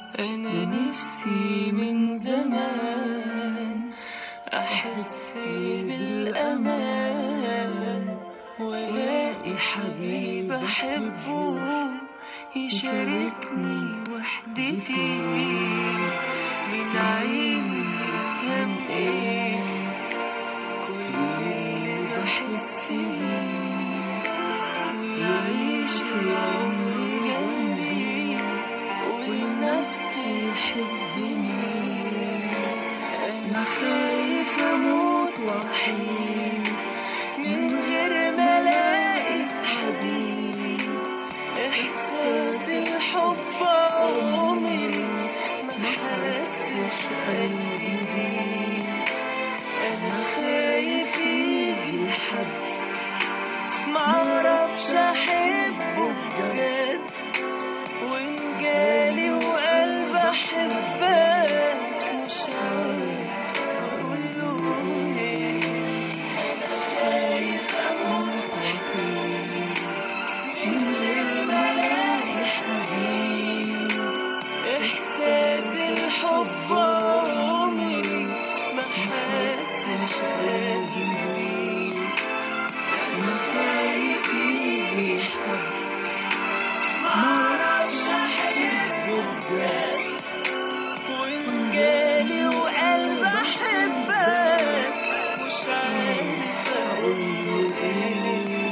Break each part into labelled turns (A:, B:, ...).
A: أنا نفسي من زمان أحس بالأمان وألاقي حبيب أحبه يشاركني وحدتي من عيني يفهم إيه كل اللي بحس بيه ويعيش العمر جنبي ولنفسي يحبني أنا خايف أموت وحيد من غير ما ألاقي حبيب إحساس الحب عمري ما حسش قلبي بيه أنا خايف يجي حد معرفش أحبه بجد وإن جالي وقلب أحبك مش عارف أقوله إيه أنا خايف أموت وحيد من غير ما ألاقي حبيب إحساس الحب عمري ما حسش قلبي بيه أنا خايف يجي حد معرفش أحبه بجد وإن جالي وقلب أحبك مش عارف أقوله إيه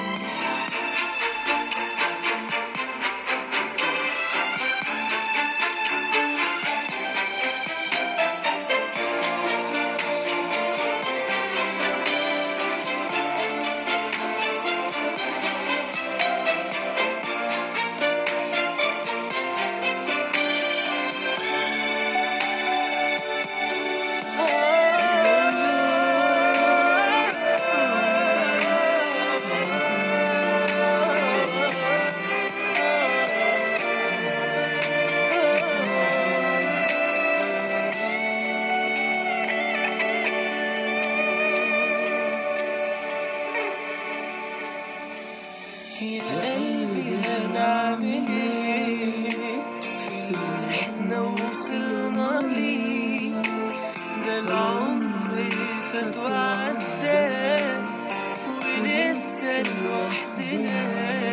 A: يا قلبي هنعمل ايه في اللي احنا وصلنا ليه ده العمر فات وعدى ولسه لوحدنا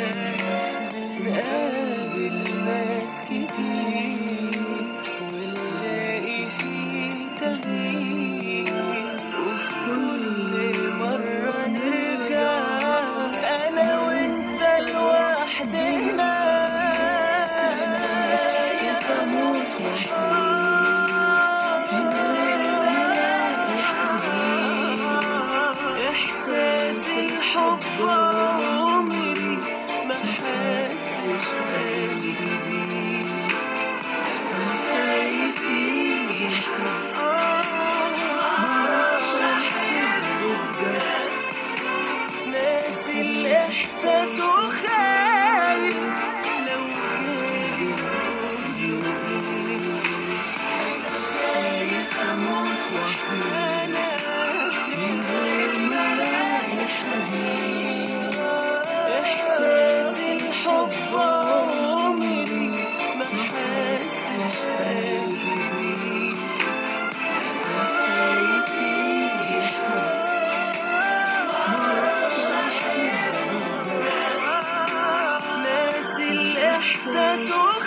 A: بنقابل ناس كتير ونلاقي فيه تغيير وفي كل مرة نرجع أنا وأنت لوحدنا أنا خايف أموت وحيد من غير ما ألاقي حبيب إحساس الحب عمري ما حسش قلبي بيه أنا خايف يجي حد معرفش أحبه بجد ناسي الإحساس وخايف لو جالي كله أنا خايف أموت وحيد من غير ما ألاقي حبيب إحساس الحب عمري ما حسش قلبي بيه أنا خايف يجي حد معرفش أحبه بجد ناسي الإحساس